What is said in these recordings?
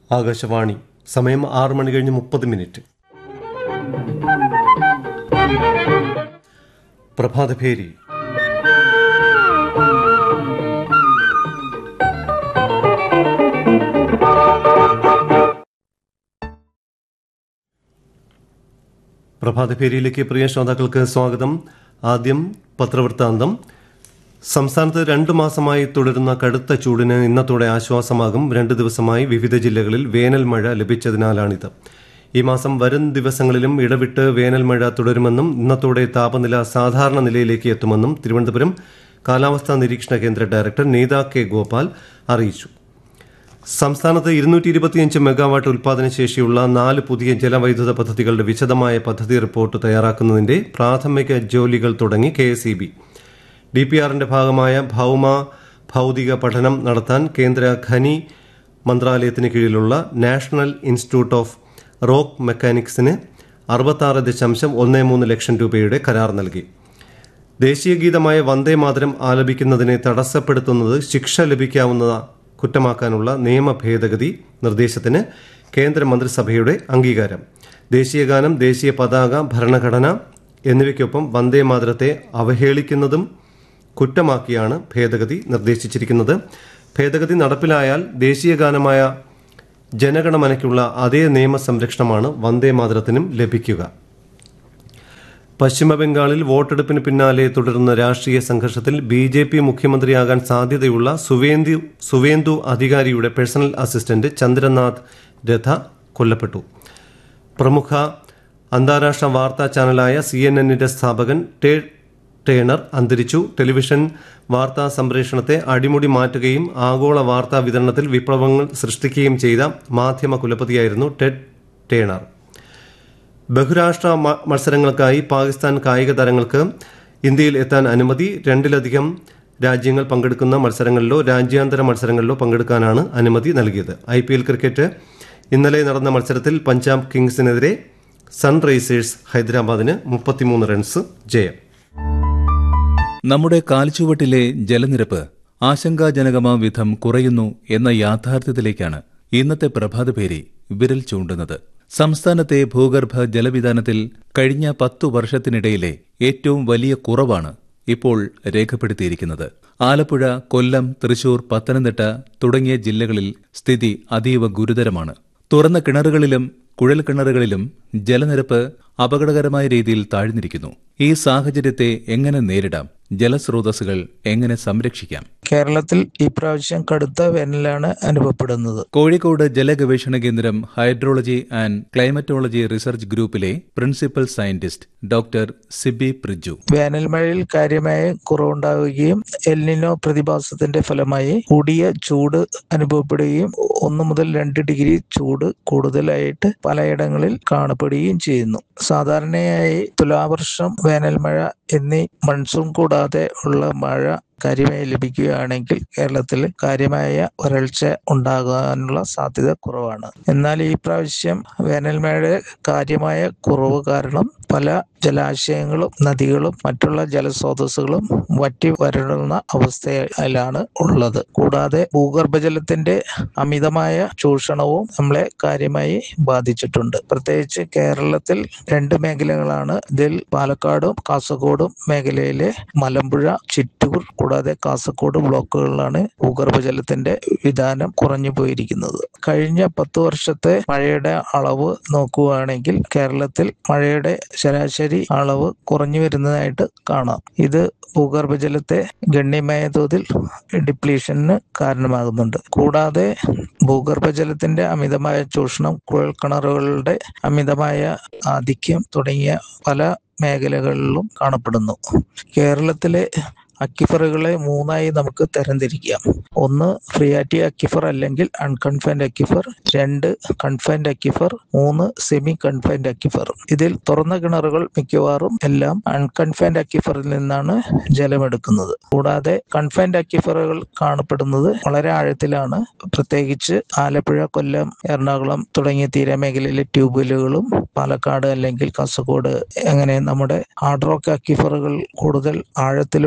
ആകാശവാണി സമയം ആറ് മണി കഴിഞ്ഞ് മുപ്പത് മിനിറ്റ് പ്രഭാതഭേരി പ്രഭാതഭേരിയിലേക്ക് പ്രിയ ശ്രോതാക്കൾക്ക് സ്വാഗതം ആദ്യം പത്രവൃത്താന്തം സംസ്ഥാനത്ത് രണ്ടു മാസമായി തുടരുന്ന കടുത്ത ചൂടിന് ഇന്നത്തോടെ ആശ്വാസമാകും രണ്ട് ദിവസമായി വിവിധ ജില്ലകളിൽ വേനൽ മഴ ലഭിച്ചതിനാലാണിത് ഈ മാസം വരും ദിവസങ്ങളിലും ഇടവിട്ട് വേനൽ മഴ തുടരുമെന്നും ഇന്നത്തോടെ താപനില സാധാരണ നിലയിലേക്ക് എത്തുമെന്നും തിരുവനന്തപുരം കാലാവസ്ഥാ നിരീക്ഷണ കേന്ദ്ര ഡയറക്ടർ നീത കെ ഗോപാൽ അറിയിച്ചു സംസ്ഥാനത്ത് ഇരുന്നൂറ്റി ഇരുപത്തിയഞ്ച് മെഗാവാട്ട് ഉൽപാദന ശേഷിയുള്ള നാല് പുതിയ ജലവൈദ്യുത പദ്ധതികളുടെ വിശദമായ പദ്ധതി റിപ്പോർട്ട് തയ്യാറാക്കുന്നതിന്റെ പ്രാഥമിക ജോലികൾ തുടങ്ങി K S E B D P ആറിന്റെ ഭാഗമായ ഭൗമ ഭൗതിക പഠനം നടത്താൻ കേന്ദ്ര ഖനി മന്ത്രാലയത്തിന് കീഴിലുള്ള നാഷണൽ ഇൻസ്റ്റിറ്റ്യൂട്ട് ഓഫ് റോക്ക് മെക്കാനിക്സിന് അറുപത്താറ് ദശാംശം ഒന്ന് മൂന്ന് ലക്ഷം രൂപയുടെ കരാർ നൽകി ദേശീയ ഗീതമായ വന്ദേ മാതരം ആലപിക്കുന്നതിനെ തടസ്സപ്പെടുത്തുന്നത് ശിക്ഷ ലഭിക്കാവുന്ന കുറ്റമാക്കാനുള്ള നിയമ ഭേദഗതി നിർദ്ദേശത്തിന് കേന്ദ്ര മന്ത്രിസഭയുടെ അംഗീകാരം ദേശീയഗാനം ദേശീയ പതാക ഭരണഘടന എന്നിവയ്ക്കൊപ്പം വന്ദേ മാതരത്തെ അവഹേളിക്കുന്നതും കുറ്റമാക്കിയാണ് ഭേദഗതി നിർദ്ദേശിച്ചിരിക്കുന്നത് ഭേദഗതി നടപ്പിലായാൽ ദേശീയഗാനമായ ജനഗണമനയ്ക്കുള്ള അതേ നിയമ സംരക്ഷണമാണ് വന്ദേ മാതരത്തിനും ലഭിക്കുക പശ്ചിമബംഗാളിൽ വോട്ടെടുപ്പിന് പിന്നാലെ തുടരുന്ന രാഷ്ട്രീയ സംഘർഷത്തിൽ ബി ജെ പി മുഖ്യമന്ത്രിയാകാൻ സാധ്യതയുള്ള സുവേന്ദു സുവേന്ദു അധികാരിയുടെ പേഴ്സണൽ അസിസ്റ്റന്റ് ചന്ദ്രനാഥ് രഥ കൊല്ലപ്പെട്ടു പ്രമുഖ അന്താരാഷ്ട്ര വാർത്താ ചാനലായ സി എൻ എന്നിന്റെ സ്ഥാപകൻ ടേ ടേണർ അന്തരിച്ചു ടെലിവിഷൻ വാർത്താ സംപ്രേഷണത്തെ അടിമുടി മാറ്റുകയും ആഗോള വാർത്താ വിതരണത്തിൽ വിപ്ലവങ്ങൾ സൃഷ്ടിക്കുകയും ചെയ്ത മാധ്യമ കുലപതിയായിരുന്നു ടെഡ് ടേണർ ബഹുരാഷ്ട്ര മ- മത്സരങ്ങൾക്കായി പാകിസ്ഥാൻ കായിക താരങ്ങൾക്ക് ഇന്ത്യയിൽ എത്താൻ അനുമതി രണ്ടിലധികം രാജ്യങ്ങൾ പങ്കെടുക്കുന്ന മത്സരങ്ങളിലോ രാജ്യാന്തര മത്സരങ്ങളിലോ പങ്കെടുക്കാനാണ് അനുമതി നൽകിയത് ഐ പി എൽ ക്രിക്കറ്റ് ഇന്നലെ നടന്ന മത്സരത്തിൽ പഞ്ചാബ് കിങ്സിനെതിരെ സൺറൈസേഴ്സ് ഹൈദരാബാദിന് മുപ്പത്തിമൂന്ന് റൺസ് ജയം നമ്മുടെ കാൽച്ചുവട്ടിലെ ജലനിരപ്പ് ആശങ്കാജനകമാം വിധം കുറയുന്നു എന്ന യാഥാർത്ഥ്യത്തിലേക്കാണ് ഇന്നത്തെ പ്രഭാതപേരി വിരൽ ചൂണ്ടുന്നത് സംസ്ഥാനത്തെ ഭൂഗർഭ ജലവിധാനത്തിൽ കഴിഞ്ഞ പത്തു വർഷത്തിനിടയിലെ ഏറ്റവും വലിയ കുറവാണ് ഇപ്പോൾ രേഖപ്പെടുത്തിയിരിക്കുന്നത് ആലപ്പുഴ കൊല്ലം തൃശൂർ പത്തനംതിട്ട തുടങ്ങിയ ജില്ലകളിൽ സ്ഥിതി അതീവ ഗുരുതരമാണ് തുറന്ന കിണറുകളിലും കുഴൽക്കിണറുകളിലും ജലനിരപ്പ് അപകടകരമായ രീതിയിൽ താഴ്ന്നിരിക്കുന്നു ഈ സാഹചര്യത്തെ എങ്ങനെ നേരിടാം ജലസ്രോതസ്സുകൾ എങ്ങനെ സംരക്ഷിക്കാം കേരളത്തിൽ ഇപ്രാവശ്യം കടുത്ത വേനലാണ് അനുഭവപ്പെടുന്നത് കോഴിക്കോട് ജലഗവേഷണ കേന്ദ്രം ഹൈഡ്രോളജി ആൻഡ് ക്ലൈമറ്റോളജി റിസർച്ച് ഗ്രൂപ്പിലെ principal scientist doctor Siby Priju വേനൽ മഴയിൽ കാര്യമായ കുറവുണ്ടാവുകയും എൽനിനോ പ്രതിഭാസത്തിന്റെ ഫലമായി കൂടിയ ചൂട് അനുഭവപ്പെടുകയും ഒന്ന് മുതൽ രണ്ട് ഡിഗ്രി ചൂട് കൂടുതലായിട്ട് പലയിടങ്ങളിൽ കാണപ്പെടുകയും ചെയ്യുന്നു സാധാരണയായി തുലാവർഷം വേനൽ മഴ എന്നീ മൺസൂൺ കൂടാതെ ഉള്ള മഴ കാര്യമായി ലഭിക്കുകയാണെങ്കിൽ കേരളത്തിൽ കാര്യമായ വരൾച്ച ഉണ്ടാകാനുള്ള സാധ്യത കുറവാണ് എന്നാൽ ഈ പ്രാവശ്യം വേനൽ മഴയുടെ കാര്യമായ കുറവ് കാരണം പല ജലാശയങ്ങളും നദികളും മറ്റുള്ള ജലസ്രോതസ്സുകളും വറ്റി വരളുന്ന അവസ്ഥയിലാണ് ഉള്ളത് കൂടാതെ ഭൂഗർഭജലത്തിന്റെ അമിതമായ ചൂഷണവും നമ്മളെ കാര്യമായി ബാധിച്ചിട്ടുണ്ട് പ്രത്യേകിച്ച് കേരളത്തിൽ രണ്ട് മേഖലകളാണ് ഇതിൽ പാലക്കാടും കാസർഗോഡും മേഖലയിലെ മലമ്പുഴ ചിറ്റൂർ കൂടാതെ കാസർഗോഡ് ബ്ലോക്കുകളിലാണ് ഭൂഗർഭജലത്തിന്റെ വിധാനം കുറഞ്ഞു പോയിരിക്കുന്നത് കഴിഞ്ഞ പത്ത് വർഷത്തെ മഴയുടെ അളവ് നോക്കുകയാണെങ്കിൽ കേരളത്തിൽ മഴയുടെ ശരാശരി അളവ് കുറഞ്ഞു വരുന്നതായിട്ട് കാണാം ഇത് ഭൂഗർഭജലത്തെ ഗണ്യമായ തോതിൽ ഡിപ്ലീഷന് കാരണമാകുന്നുണ്ട് കൂടാതെ ഭൂഗർഭജലത്തിന്റെ അമിതമായ ചൂഷണം കുഴൽക്കിണറുകളുടെ അമിതമായ ആധിക്യം തുടങ്ങിയ പല മേഖലകളിലും കാണപ്പെടുന്നു കേരളത്തിലെ അക്കിഫറുകളെ മൂന്നായി നമുക്ക് തരംതിരിക്കാം ഒന്ന് ഫ്രിയാറ്റി അക്കിഫർ അല്ലെങ്കിൽ അൺകൺഫൈൻഡ് അക്കിഫർ രണ്ട് കൺഫൈൻഡ് അക്കിഫർ മൂന്ന് സെമി കൺഫൈൻഡ് അക്കിഫർ ഇതിൽ തുറന്ന കിണറുകൾ മിക്കവാറും എല്ലാം അൺകൺഫൈൻഡ് അക്കിഫറിൽ നിന്നാണ് ജലമെടുക്കുന്നത് കൂടാതെ കൺഫൈൻഡ് അക്കിഫറുകൾ കാണപ്പെടുന്നത് വളരെ ആഴത്തിലാണ് പ്രത്യേകിച്ച് ആലപ്പുഴ കൊല്ലം എറണാകുളം തുടങ്ങിയ തീരമേഖലയിലെ ട്യൂബുവലുകളും പാലക്കാട് അല്ലെങ്കിൽ കാസർഗോഡ് അങ്ങനെ നമ്മുടെ ഹാർഡ് റോക്ക് അക്കിഫറുകൾ കൂടുതൽ ആഴത്തിലുള്ള ഹാർഡ്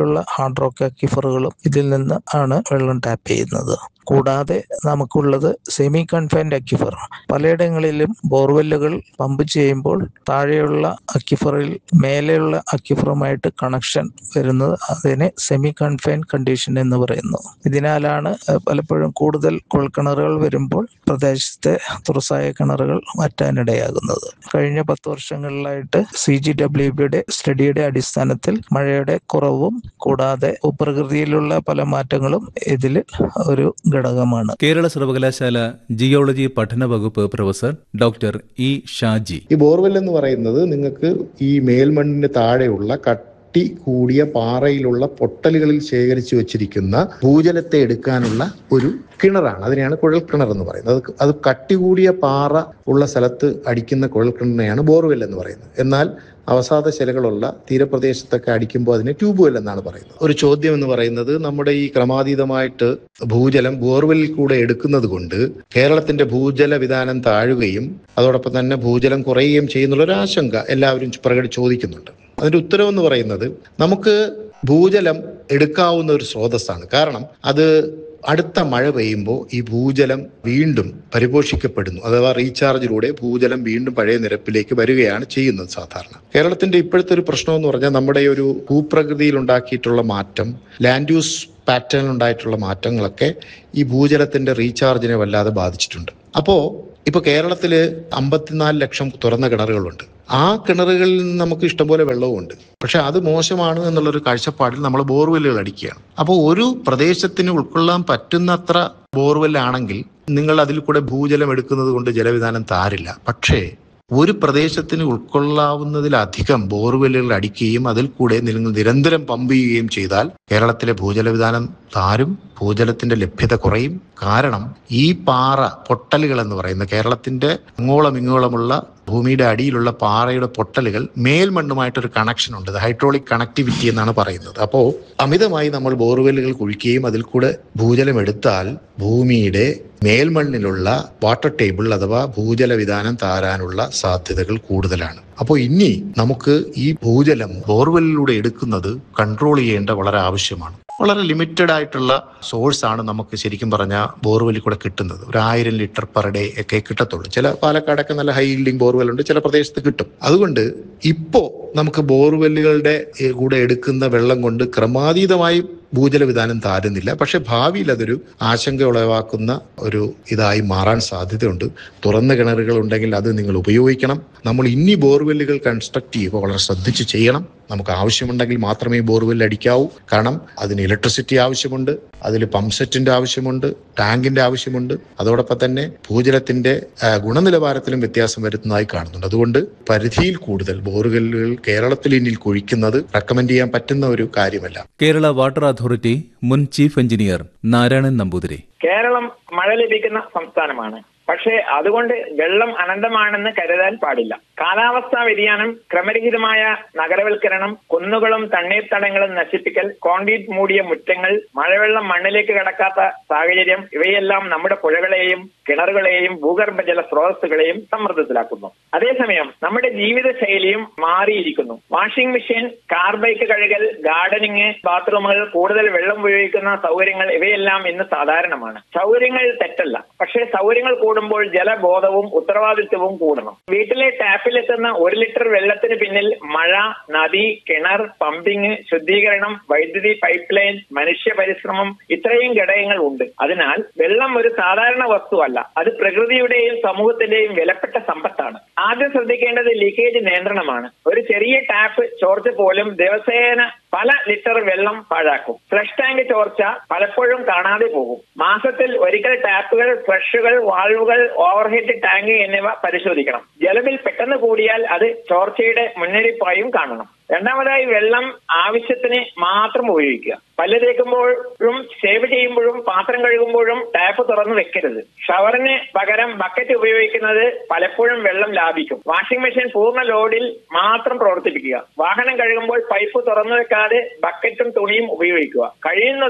ഹാർഡ് റോക്ക് അക്വിഫറുകളും ഇതിൽ നിന്ന് ആണ് വെള്ളം ടാപ്പ് ചെയ്യുന്നത് കൂടാതെ നമുക്കുള്ളത് സെമി കൺഫൈൻഡ് അക്വിഫർ പലയിടങ്ങളിലും ബോർവെല്ലുകൾ പമ്പ് ചെയ്യുമ്പോൾ താഴെയുള്ള അക്വിഫറിൽ മേലെയുള്ള അക്വിഫറുമായിട്ട് കണക്ഷൻ വരുന്നത് അതിനെ സെമി കൺഫൈൻഡ് കണ്ടീഷൻ എന്ന് പറയുന്നു ഇതിനാലാണ് ഏഹ്, പലപ്പോഴും കൂടുതൽ കുഴൽക്കിണറുകൾ വരുമ്പോൾ പ്രദേശത്തെ തുറസായ കിണറുകൾ മാറ്റാനിടയാകുന്നത് കഴിഞ്ഞ പത്ത് വർഷങ്ങളിലായിട്ട് സി ജി ഡബ്ല്യു ബിയുടെ സ്റ്റഡിയുടെ അടിസ്ഥാനത്തിൽ മഴയുടെ കുറവും കൂടാതെ ഭൂപ്രകൃതിയിലുള്ള പല മാറ്റങ്ങളും ഇതിൽ ഒരു ഘടകമാണ് കേരള സർവകലാശാല ജിയോളജി പഠന വകുപ്പ് പ്രൊഫസർ ഡോക്ടർ ഇ ഷാജി ഈ ബോർവെൽ എന്ന് പറയുന്നത് നിങ്ങൾക്ക് ഈ മേൽമണ്ണിന് താഴെയുള്ള കട്ടി കൂടിയ പാറയിലുള്ള പൊട്ടലുകളിൽ ശേഖരിച്ചു വെച്ചിരിക്കുന്ന ഭൂജലത്തെ എടുക്കാനുള്ള ഒരു കിണറാണ് അതിനെയാണ് കുഴൽ കിണർ എന്ന് പറയുന്നത് അത് അത് കട്ടി കൂടിയ പാറ ഉള്ള സ്ഥലത്ത് അടിക്കുന്ന കുഴൽ കിണറിനെയാണ് ബോർവെൽ എന്ന് പറയുന്നത് എന്നാൽ അവസാദ ശിലകളുള്ള തീരപ്രദേശത്തൊക്കെ അടിക്കുമ്പോൾ അതിനെ ട്യൂബ്വെൽ എന്നാണ് പറയുന്നത് ഒരു ചോദ്യം എന്ന് പറയുന്നത് നമ്മുടെ ഈ ക്രമാതീതമായിട്ട് ഭൂജലം ബോർവെല്ലിൽ കൂടെ എടുക്കുന്നത് കൊണ്ട് കേരളത്തിന്റെ ഭൂജല വിധാനം താഴുകയും അതോടൊപ്പം തന്നെ ഭൂജലം കുറയുകയും ചെയ്യുന്നുള്ള ഒരു ആശങ്ക എല്ലാവരും പ്രകടി ചോദിക്കുന്നുണ്ട് അതിന്റെ ഉത്തരവെന്ന് പറയുന്നത് നമുക്ക് ഭൂജലം എടുക്കാവുന്ന ഒരു സ്രോതസ്സാണ് കാരണം അത് അടുത്ത മഴ പെയ്യുമ്പോൾ ഈ ഭൂജലം വീണ്ടും പരിപോഷിക്കപ്പെടുന്നു അഥവാ റീചാർജിലൂടെ ഭൂജലം വീണ്ടും പഴയ നിരപ്പിലേക്ക് വരികയാണ് ചെയ്യുന്നത് സാധാരണ കേരളത്തിന്റെ ഇപ്പോഴത്തെ ഒരു പ്രശ്നം എന്ന് പറഞ്ഞാൽ നമ്മുടെ ഈ ഒരു ഭൂപ്രകൃതിയിൽ ഉണ്ടാക്കിയിട്ടുള്ള മാറ്റം ലാൻഡ് യൂസ് പാറ്റേണിൽ ഉണ്ടായിട്ടുള്ള മാറ്റങ്ങളൊക്കെ ഈ ഭൂജലത്തിന്റെ റീചാർജിനെ വല്ലാതെ ബാധിച്ചിട്ടുണ്ട് അപ്പോ ഇപ്പൊ കേരളത്തില് അമ്പത്തിനാല് ലക്ഷം തുറന്ന കിണറുകളുണ്ട് ആ കിണറുകളിൽ നിന്ന് നമുക്ക് ഇഷ്ടംപോലെ വെള്ളവുമുണ്ട് പക്ഷെ അത് മോശമാണ് എന്നുള്ളൊരു കാഴ്ചപ്പാടിൽ നമ്മൾ ബോർവെല്ലുകൾ അടിക്കുകയാണ് അപ്പോൾ ഒരു പ്രദേശത്തിന് ഉൾക്കൊള്ളാൻ പറ്റുന്നത്ര ബോർവെല്ലാണെങ്കിൽ നിങ്ങൾ അതിൽ കൂടെ ഭൂജലം എടുക്കുന്നത് കൊണ്ട് ജലവിധാനം താരില്ല പക്ഷേ ഒരു പ്രദേശത്തിന് ഉൾക്കൊള്ളാവുന്നതിലധികം ബോർവെല്ലുകൾ അടിക്കുകയും അതിൽ കൂടെ നിങ്ങൾ നിരന്തരം പമ്പ് ചെയ്യുകയും ചെയ്താൽ കേരളത്തിലെ ഭൂജലവിധാനം താരും ഭൂജലത്തിന്റെ ലഭ്യത കുറയും കാരണം ഈ പാറ പൊട്ടലുകൾ എന്ന് പറയുന്ന കേരളത്തിന്റെ അങ്ങോളം ഇങ്ങോളമുള്ള ഭൂമിയുടെ അടിയിലുള്ള പാറയുടെ പൊട്ടലുകൾ മേൽമണ്ണുമായിട്ടൊരു കണക്ഷൻ ഉണ്ട് ഹൈഡ്രോളിക് കണക്ടിവിറ്റി എന്നാണ് പറയുന്നത് അപ്പോൾ അമിതമായി നമ്മൾ ബോർവെല്ലുകൾ കുഴിക്കുകയും അതിൽ കൂടെ ഭൂജലം എടുത്താൽ ഭൂമിയുടെ മേൽമണ്ണിലുള്ള വാട്ടർ ടേബിൾ അഥവാ ഭൂജല വിധാനം താരാനുള്ള സാധ്യതകൾ കൂടുതലാണ് അപ്പോൾ ഇനി നമുക്ക് ഈ ഭൂജലം ബോർവെല്ലിലൂടെ എടുക്കുന്നത് കൺട്രോൾ ചെയ്യേണ്ട വളരെ ആവശ്യമാണ് വളരെ ലിമിറ്റഡ് ആയിട്ടുള്ള സോഴ്സ് ആണ് നമുക്ക് ശരിക്കും പറഞ്ഞാൽ ബോർവെല്ലിൽ കൂടെ കിട്ടുന്നത് ഒരു ആയിരം ലിറ്റർ പെർ ഡേ ഒക്കെ കിട്ടത്തുള്ളൂ ചില പാലക്കാടൊക്കെ നല്ല ഹൈ ഇൽഡിങ് ബോർവെൽ ഉണ്ട് ചില പ്രദേശത്ത് കിട്ടും അതുകൊണ്ട് ഇപ്പോ നമുക്ക് ബോർവെല്ലുകളുടെ ഏ, കൂടെ എടുക്കുന്ന വെള്ളം കൊണ്ട് ക്രമാതീതമായി ഭൂജല വിധാനം താരുന്നില്ല പക്ഷെ ഭാവിയിൽ അതൊരു ആശങ്ക ഉളവാക്കുന്ന ഒരു ഇതായി മാറാൻ സാധ്യതയുണ്ട് തുറന്ന കിണറുകൾ ഉണ്ടെങ്കിൽ അത് നിങ്ങൾ ഉപയോഗിക്കണം നമ്മൾ ഇനി ബോർവെല്ലുകൾ കൺസ്ട്രക്ട് ചെയ്യുമ്പോൾ വളരെ ശ്രദ്ധിച്ച് ചെയ്യണം നമുക്ക് ആവശ്യമുണ്ടെങ്കിൽ മാത്രമേ ബോർവെൽ അടിക്കാവൂ കാരണം അതിന് ഇലക്ട്രിസിറ്റി ആവശ്യമുണ്ട് അതിൽ പമ്പ് സെറ്റിന്റെ ആവശ്യമുണ്ട് ടാങ്കിന്റെ ആവശ്യമുണ്ട് അതോടൊപ്പം തന്നെ ഭൂജലത്തിന്റെ ആ, ഗുണനിലവാരത്തിലും വ്യത്യാസം വരുന്നതായി കാണുന്നുണ്ട് അതുകൊണ്ട് പരിധിയിൽ കൂടുതൽ ബോർവെല്ലുകൾ കേരളത്തിൽ ഇനി കുഴിക്കുന്നത് റെക്കമെൻഡ് ചെയ്യാൻ പറ്റുന്ന ഒരു കാര്യമല്ല കേരള വാട്ടർ അതോറിറ്റി മുൻ ചീഫ് എഞ്ചിനീയർ നാരായണൻ നമ്പൂതിരി കേരളം മഴ ലഭിക്കുന്ന സംസ്ഥാനമാണ് പക്ഷേ അതുകൊണ്ട് വെള്ളം അനന്തമാണെന്ന് കരുതാൻ പാടില്ല കാലാവസ്ഥാ വ്യതിയാനം ക്രമരഹിതമായ നഗരവൽക്കരണം കുന്നുകളും തണ്ണീർത്തടങ്ങളും നശിപ്പിക്കൽ കോൺക്രീറ്റ് മൂടിയ മുറ്റങ്ങൾ മഴവെള്ളം മണ്ണിലേക്ക് കടക്കാത്ത സാഹചര്യം ഇവയെല്ലാം നമ്മുടെ പുഴകളെയും കിണറുകളെയും ഭൂഗർഭജല സ്രോതസ്സുകളെയും സമ്മർദ്ദത്തിലാക്കുന്നു അതേസമയം നമ്മുടെ ജീവിത ശൈലിയും മാറിയിരിക്കുന്നു വാഷിംഗ് മെഷീൻ കാർ ബൈക്ക് കഴുകൽ ഗാർഡനിങ് ബാത്റൂമുകൾ കൂടുതൽ വെള്ളം ഉപയോഗിക്കുന്ന സൗകര്യങ്ങൾ ഇവയെല്ലാം ഇന്ന് സാധാരണമാണ് സൗകര്യങ്ങൾ തെറ്റല്ല പക്ഷേ സൗകര്യങ്ങൾ കൂടുമ്പോൾ ജലബോധവും ഉത്തരവാദിത്വവും കൂടണം വീട്ടിലെ ടാപ്പിലെത്തുന്ന ഒരു ലിറ്റർ വെള്ളത്തിന് പിന്നിൽ മഴ നദി കിണർ പമ്പിങ് ശുദ്ധീകരണം വൈദ്യുതി പൈപ്പ് ലൈൻ മനുഷ്യ പരിശ്രമം ഇത്രയും ഘടകങ്ങൾ ഉണ്ട് അതിനാൽ വെള്ളം ഒരു സാധാരണ വസ്തുവല്ല അത് പ്രകൃതിയുടെയും സമൂഹത്തിന്റെയും വിലപ്പെട്ട സമ്പത്താണ് ആദ്യം ശ്രദ്ധിക്കേണ്ടത് ലീക്കേജ് നിയന്ത്രണമാണ് ഒരു ചെറിയ ടാപ്പ് ചോർച്ച പോലും ദിവസേന പല ലിറ്റർ വെള്ളം പാഴാക്കും ഫ്ലഷ് ടാങ്ക് ചോർച്ച പലപ്പോഴും കാണാതെ പോകും മാസത്തിൽ ഒരിക്കൽ ടാപ്പുകൾ ഫ്ലഷുകൾ വാൾവുകൾ ഓവർഹെഡ് ടാങ്ക് എന്നിവ പരിശോധിക്കണം ജലബിൽ പെട്ടെന്ന് കൂടിയാൽ അത് ചോർച്ചയുടെ മുന്നറിയിപ്പായും കാണണം രണ്ടാമതായി വെള്ളം ആവശ്യത്തിന് മാത്രം ഉപയോഗിക്കുക പല്ല് തേക്കുമ്പോഴും സേവ് ചെയ്യുമ്പോഴും പാത്രം കഴുകുമ്പോഴും ടാപ്പ് തുറന്നു വെക്കരുത് ഷവറിന് പകരം ബക്കറ്റ് ഉപയോഗിക്കുന്നത് പലപ്പോഴും വെള്ളം ലാഭിക്കും വാഷിംഗ് മെഷീൻ പൂർണ്ണ ലോഡിൽ മാത്രം പ്രവർത്തിപ്പിക്കുക വാഹനം കഴുകുമ്പോൾ പൈപ്പ് തുറന്നു വെക്കാതെ ബക്കറ്റും തുണിയും ഉപയോഗിക്കുക കഴിയുന്നതും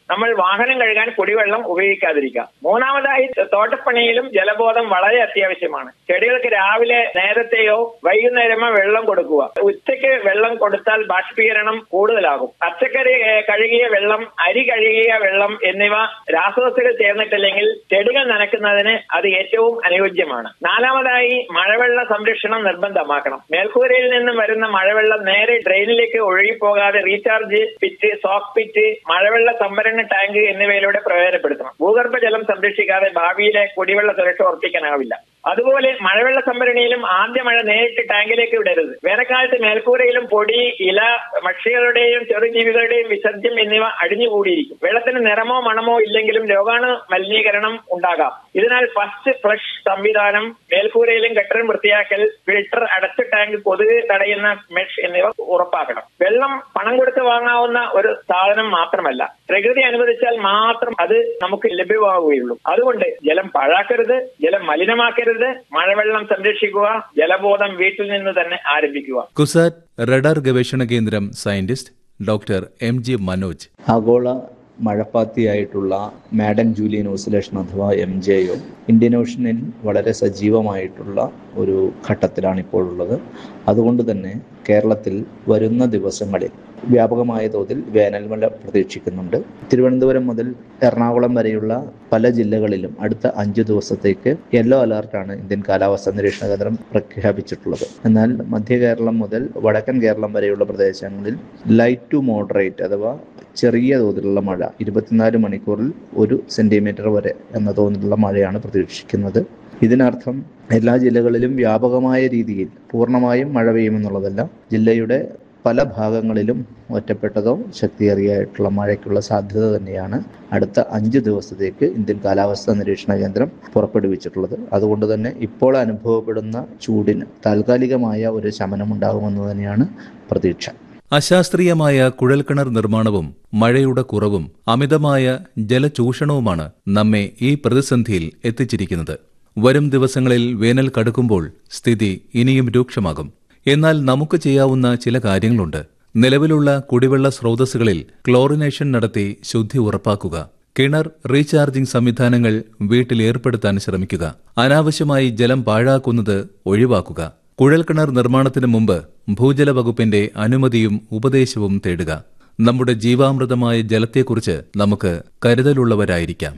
നമ്മൾ വാഹനം കഴുകാൻ കുടിവെള്ളം ഉപയോഗിക്കാതിരിക്കുക മൂന്നാമതായി തോട്ടപ്പണിയിലും ജലബോധം വളരെ അത്യാവശ്യമാണ് ചെടികൾക്ക് രാവിലെ നേരത്തെയോ വൈകുന്നേരമോ വെള്ളം കൊടുക്കുക ഉച്ചയ്ക്ക് വെള്ളം കൊടുത്താൽ ബാഷ്പീകരണം കൂടുതലാകും പച്ചക്കറി ഏഹ്, കഴുകിയ വെള്ളം അരി കഴുകിയ വെള്ളം എന്നിവ രാസവസ്തുക്കൾ ചേർന്നിട്ടില്ലെങ്കിൽ ചെടികൾ നനയ്ക്കുന്നതിന് അത് ഏറ്റവും അനുയോജ്യമാണ് നാലാമതായി മഴവെള്ള സംരക്ഷണം നിർബന്ധമാക്കണം മേൽക്കൂരയിൽ നിന്നും വരുന്ന മഴവെള്ളം നേരെ ഡ്രെയിനിലേക്ക് ഒഴുകിപ്പോകാതെ റീചാർജ് പിറ്റ് സോക്ക് പിറ്റ് മഴവെള്ള സംഭരണ ടാങ്ക് എന്നിവയിലൂടെ പ്രയോജനപ്പെടുത്തണം ഭൂഗർഭജലം സംരക്ഷിക്കാതെ ഭാവിയിലെ കുടിവെള്ള സുരക്ഷ ഉറപ്പിക്കാനാവില്ല അതുപോലെ മഴവെള്ള സംഭരണിയിലും ആദ്യ മഴ നേരിട്ട് ടാങ്കിലേക്ക് വിടരുത് വേനൽക്കാലത്ത് മേൽക്കൂരയിലും പൊടി ഇല പക്ഷികളുടെയും ചെറുജീവികളുടെയും വിസർജ്യം എന്നിവ അടിഞ്ഞുകൂടിയിരിക്കും വെള്ളത്തിന് നിറമോ മണമോ ഇല്ലെങ്കിലും രോഗാണു മലിനീകരണം ഉണ്ടാകാം ഇതിനാൽ ഫസ്റ്റ് ഫ്ലഷ് സംവിധാനം മേൽക്കൂരയിലും കെട്ടിടം വൃത്തിയാക്കൽ ഫിൽട്ടർ അടച്ച ടാങ്ക് കൊതുക് തടയുന്ന മെഷ് എന്നിവ ഉറപ്പാക്കണം വെള്ളം പണം കൊടുത്ത് വാങ്ങാവുന്ന ഒരു സാധനം മാത്രമല്ല പ്രകൃതി അനുവദിച്ചാൽ മാത്രം അത് നമുക്ക് ലഭ്യമാവുകയുള്ളൂ അതുകൊണ്ട് ജലം പാഴാക്കരുത് ജലം മലിനമാക്കരുത് മഴവെള്ളം സംരക്ഷിക്കുക ജലബോധം വീട്ടിൽ നിന്ന് തന്നെ ആരംഭിക്കുക കുസാറ്റ് റഡാർ ഗവേഷണ കേന്ദ്രം scientist doctor M G Manoj ആഗോള മഴപ്പാത്തിയായിട്ടുള്ള മാഡം ജൂലിയൻ ഓസിലേഷൻ അഥവാ എം ജെ ഒ ഇന്ത്യൻ ഓഷനിൽ വളരെ സജീവമായിട്ടുള്ള ഒരു ഘട്ടത്തിലാണ് ഇപ്പോൾ ഉള്ളത് അതുകൊണ്ട് തന്നെ കേരളത്തിൽ വരുന്ന ദിവസങ്ങളിൽ വ്യാപകമായ തോതിൽ വേനൽമഴ പ്രതീക്ഷിക്കുന്നുണ്ട് തിരുവനന്തപുരം മുതൽ എറണാകുളം വരെയുള്ള പല ജില്ലകളിലും അടുത്ത അഞ്ച് ദിവസത്തേക്ക് യെല്ലോ അലർട്ടാണ് ഇന്ത്യൻ കാലാവസ്ഥാ നിരീക്ഷണ കേന്ദ്രം പ്രഖ്യാപിച്ചിട്ടുള്ളത് എന്നാൽ മധ്യ കേരളം മുതൽ വടക്കൻ കേരളം വരെയുള്ള പ്രദേശങ്ങളിൽ ലൈറ്റ് ടു മോഡറേറ്റ് അഥവാ ചെറിയ തോതിലുള്ള മഴ ഇരുപത്തിനാല് മണിക്കൂറിൽ ഒരു സെന്റിമീറ്റർ വരെ എന്ന തോതിലുള്ള മഴയാണ് പ്രതീക്ഷിക്കുന്നത് ഇതിനർത്ഥം എല്ലാ ജില്ലകളിലും വ്യാപകമായ രീതിയിൽ പൂർണ്ണമായും മഴ പെയ്യുമെന്നുള്ളതല്ല ജില്ലയുടെ പല ഭാഗങ്ങളിലും ഒറ്റപ്പെട്ടതോ ശക്തിയേറിയായിട്ടുള്ള മഴയ്ക്കുള്ള സാധ്യത തന്നെയാണ് അടുത്ത അഞ്ച് ദിവസത്തേക്ക് ഇന്ത്യൻ കാലാവസ്ഥാ നിരീക്ഷണ കേന്ദ്രം പുറപ്പെടുവിച്ചിട്ടുള്ളത് അതുകൊണ്ട് തന്നെ ഇപ്പോൾ അനുഭവപ്പെടുന്ന ചൂടിന് താൽക്കാലികമായ ഒരു ശമനമുണ്ടാകുമെന്ന് തന്നെയാണ് പ്രതീക്ഷ അശാസ്ത്രീയമായ കുഴൽക്കിണർ നിർമ്മാണവും മഴയുടെ കുറവും അമിതമായ ജലചൂഷണവുമാണ് നമ്മെ ഈ പ്രതിസന്ധിയിൽ എത്തിച്ചിരിക്കുന്നത് വരും ദിവസങ്ങളിൽ വേനൽ കടുക്കുമ്പോൾ സ്ഥിതി ഇനിയും രൂക്ഷമാകും എന്നാൽ നമുക്ക് ചെയ്യാവുന്ന ചില കാര്യങ്ങളുണ്ട് നിലവിലുള്ള കുടിവെള്ള സ്രോതസ്സുകളിൽ ക്ലോറിനേഷൻ നടത്തി ശുദ്ധി ഉറപ്പാക്കുക കിണർ റീചാർജിംഗ് സംവിധാനങ്ങൾ വീട്ടിൽ ഏർപ്പെടുത്താൻ ശ്രമിക്കുക അനാവശ്യമായി ജലം പാഴാക്കുന്നത് ഒഴിവാക്കുക കുഴൽക്കിണർ നിർമ്മാണത്തിന് മുമ്പ് ഭൂജല വകുപ്പിന്റെ അനുമതിയും ഉപദേശവും തേടുക നമ്മുടെ ജീവാമൃതമായ ജലത്തെക്കുറിച്ച് നമുക്ക് കരുതലുള്ളവരായിരിക്കാം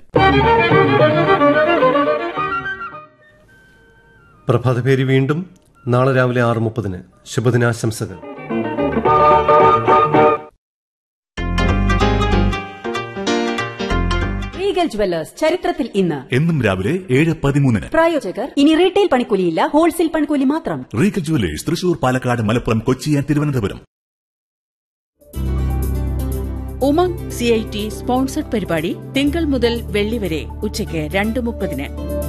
പ്രഭാതപേരി വീണ്ടും നാളെ രാവിലെ ആറ് മുപ്പതിന് ശുഭദിനാശംസകൾ റീഗൽ ജുവല്ലേഴ്സ് ചരിത്രത്തിൽ ഇന്ന് എന്നും രാവിലെ ഏഴ് പതിമൂന്നിന് പ്രായോജകർ ഇനി റീറ്റെയിൽ പണിക്കൂലിയില്ല ഹോൾസെയിൽ പണിക്കൂലി മാത്രം Regal jewellers Thrissur Palakkad Malappuram Kochi and Thiruvananthapuram Umang C I T sponsored പരിപാടി തിങ്കൾ മുതൽ വെള്ളി വരെ ഉച്ചയ്ക്ക് രണ്ട് മുപ്പതിന്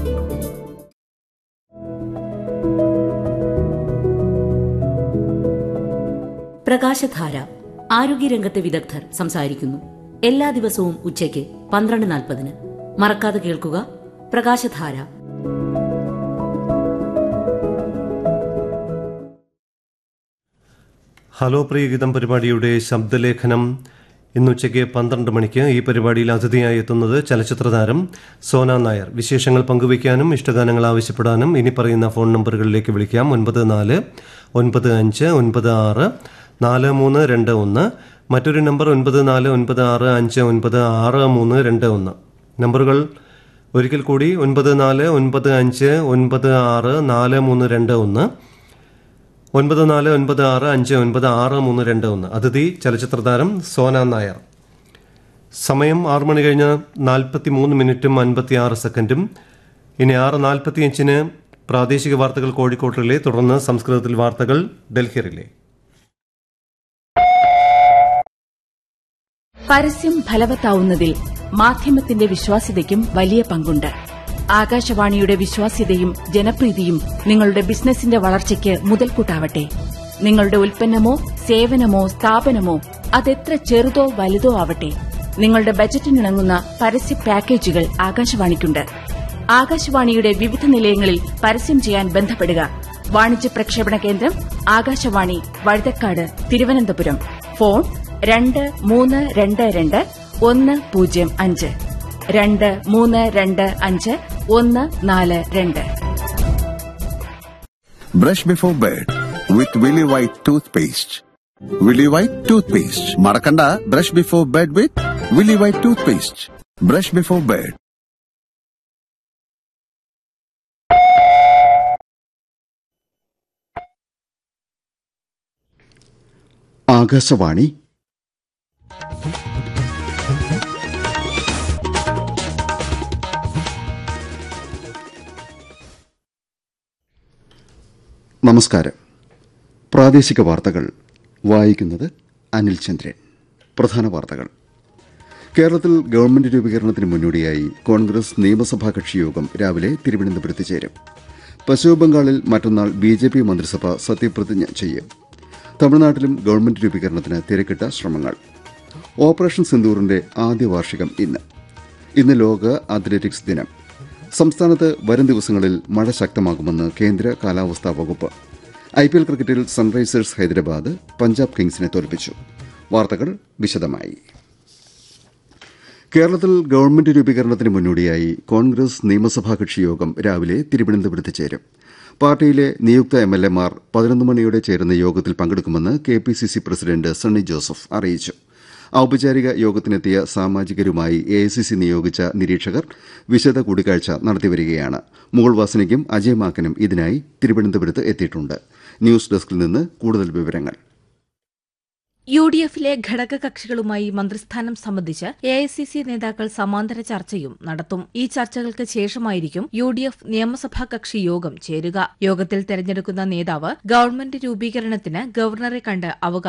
പ്രകാശധാര ആരോഗ്യരംഗത്തെ വിദഗ്ധർ സംസാരിക്കുന്നു എല്ലാ ദിവസവും ഉച്ചയ്ക്ക് പന്ത്രണ്ട് നാൽപ്പതിന് മറക്കാതെ കേൾക്കുക പ്രകാശധാര ഹലോ പ്രിയഗീതം പരിപാടിയുടെ ശബ്ദലേഖനം ഇന്നുച്ചയ്ക്ക് പന്ത്രണ്ട് മണിക്ക് ഈ പരിപാടിയിൽ അതിഥിയായി എത്തുന്നത് ചലച്ചിത്ര താരം സോന നായർ വിശേഷങ്ങൾ പങ്കുവയ്ക്കാനും ഇഷ്ടഗാനങ്ങൾ ആവശ്യപ്പെടാനും ഇനി പറയുന്ന ഫോൺ നമ്പറുകളിലേക്ക് വിളിക്കാം ഒൻപത് നാല് ഒൻപത് അഞ്ച് ഒൻപത് ആറ് നാല് മൂന്ന് രണ്ട് ഒന്ന് മറ്റൊരു നമ്പർ ഒൻപത് നാല് ഒൻപത് ആറ് അഞ്ച് ഒൻപത് ആറ് മൂന്ന് രണ്ട് ഒന്ന് നമ്പറുകൾ ഒരിക്കൽ കൂടി ഒൻപത് നാല് ഒൻപത് അഞ്ച് ഒൻപത് ആറ് നാല് മൂന്ന് രണ്ട് ഒന്ന് ഒൻപത് നാല് ഒൻപത് ആറ് അഞ്ച് ഒൻപത് ആറ് മൂന്ന് രണ്ട് ഒന്ന് അതിഥി ചലച്ചിത്ര താരം സോന നായർ സമയം ആറ് മണി കഴിഞ്ഞ് നാൽപ്പത്തി മൂന്ന് മിനിറ്റും അൻപത്തി ആറ് സെക്കൻഡും ഇനി ആറ് നാൽപ്പത്തിയഞ്ചിന് പ്രാദേശിക വാർത്തകൾ കോഴിക്കോട്ടിലെ തുടർന്ന് സംസ്കൃതത്തിൽ വാർത്തകൾ ഡൽഹിയിലെ പരസ്യം ഫലവത്താവുന്നതിൽ മാധ്യമത്തിന്റെ വിശ്വാസ്യതയ്ക്കും വലിയ പങ്കുണ്ട് ആകാശവാണിയുടെ വിശ്വാസ്യതയും ജനപ്രീതിയും നിങ്ങളുടെ ബിസിനസിന്റെ വളർച്ചയ്ക്ക് മുതൽക്കൂട്ടാവട്ടെ നിങ്ങളുടെ ഉൽപ്പന്നമോ സേവനമോ സ്ഥാപനമോ അതെത്ര ചെറുതോ വലുതോ ആവട്ടെ നിങ്ങളുടെ ബജറ്റിനിണങ്ങുന്ന പരസ്യ പാക്കേജുകൾ ആകാശവാണിക്കുണ്ട് ആകാശവാണിയുടെ വിവിധ നിലയങ്ങളിൽ പരസ്യം ചെയ്യാൻ ബന്ധപ്പെടുക വാണിജ്യ പ്രക്ഷേപണ കേന്ദ്രം ആകാശവാണി വഴുതക്കാട് തിരുവനന്തപുരം ഫോൺ രണ്ട് മൂന്ന് രണ്ട് രണ്ട് ഒന്ന് പൂജ്യം അഞ്ച് രണ്ട് മൂന്ന് രണ്ട് അഞ്ച് ഒന്ന് നാല് രണ്ട് Brush before bed with Willy White toothpaste. Willy White toothpaste. Marakanda, brush before bed with Willy White toothpaste. Brush before bed. Akashvani നമസ്കാരം പ്രാദേശിക വാർത്തകൾ വായിക്കുന്നത് അനിൽ ചന്ദ്രൻ പ്രധാന വാർത്തകൾ കേരളത്തിൽ ഗവൺമെന്റ് രൂപീകരണത്തിന് മുന്നോടിയായി കോൺഗ്രസ് നിയമസഭാ കക്ഷിയോഗം രാവിലെ തിരുവനന്തപുരത്ത് ചേരും പശ്ചിമബംഗാളിൽ മറ്റന്നാൾ ബി ജെ പി മന്ത്രിസഭ സത്യപ്രതിജ്ഞ ചെയ്യും തമിഴ്നാട്ടിലും ഗവൺമെന്റ് രൂപീകരണത്തിന് തിരക്കിട്ട ശ്രമങ്ങൾ ഓപ്പറേഷൻ സിന്ദൂറിന്റെ ആദ്യ വാർഷികം ഇന്ന് ഇന്ന് ലോക അത്ലറ്റിക്സ് ദിനം സംസ്ഥാനത്ത് വരും ദിവസങ്ങളിൽ മഴ ശക്തമാകുമെന്ന് കേന്ദ്ര കാലാവസ്ഥാ വകുപ്പ് ഐ പി എൽ ക്രിക്കറ്റിൽ സൺറൈസേഴ്സ് ഹൈദരാബാദ് പഞ്ചാബ് കിങ്സിനെ തോൽപ്പിച്ചു വാർത്തകൾ വിശദമായി കേരളത്തിൽ ഗവൺമെന്റ് രൂപീകരണത്തിന് മുന്നോടിയായി കോൺഗ്രസ് നിയമസഭാ കക്ഷി യോഗം രാവിലെ തിരുവനന്തപുരത്ത് ചേരും പാർട്ടിയിലെ നിയുക്ത എം എൽ എമാർ പതിനൊന്ന് മണിയോടെ ചേരുന്ന യോഗത്തിൽ പങ്കെടുക്കുമെന്ന് K P C C president Sunny Joseph അറിയിച്ചു ഔപചാരിക യോഗത്തിനെത്തിയ സാമാജികരുമായി എ ഐ സി സി നിയോഗിച്ച നിരീക്ഷകർ വിശദ കൂടിക്കാഴ്ച നടത്തിവരികയാണ് മുകൾ വാസനിക്കും അജയ് മാക്കനും ഇതിനായി തിരുവനന്തപുരത്ത് എത്തിയിട്ടുണ്ട് ന്യൂസ് ഡെസ്കിൽ നിന്ന് കൂടുതൽ വിവരങ്ങൾ യു ഡി എഫിലെ ഘടകകക്ഷികളുമായി മന്ത്രിസ്ഥാനം സംബന്ധിച്ച് എ ഐ സി സി നേതാക്കൾ സമാന്തര ചർച്ചയും നടത്തും ഈ ചർച്ചകൾക്ക് ശേഷമായിരിക്കും യു ഡി എഫ് നിയമസഭാ കക്ഷി യോഗം ചേരുക യോഗത്തിൽ തെരഞ്ഞെടുക്കുന്ന നേതാവ് ഗവൺമെന്റ് രൂപീകരണത്തിന് ഗവർണറെ കണ്ട് അവകാശം